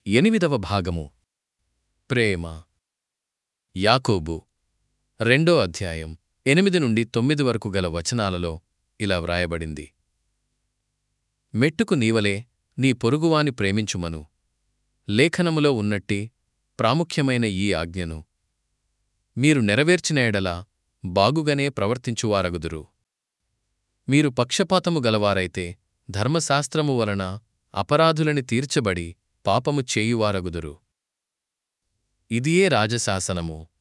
ఎనిమిదవ భాగము ప్రేమ యాకోబు రెండో అధ్యాయం ఎనిమిది నుండి తొమ్మిది వరకు గల వచనాలలో ఇలా వ్రాయబడింది మెట్టుకు నీవలే నీ పొరుగువాని ప్రేమించుమను లేఖనములో ఉన్నట్టి ప్రాముఖ్యమైన ఈ ఆజ్ఞను మీరు నెరవేర్చిన ఎడల బాగుగనే ప్రవర్తించువారగుదురు మీరు పక్షపాతము గలవారైతే ధర్మశాస్త్రము వలన అపరాధులని తీర్చబడి పాపము చేయువారగుదురు ఇదియే రాజశాసనము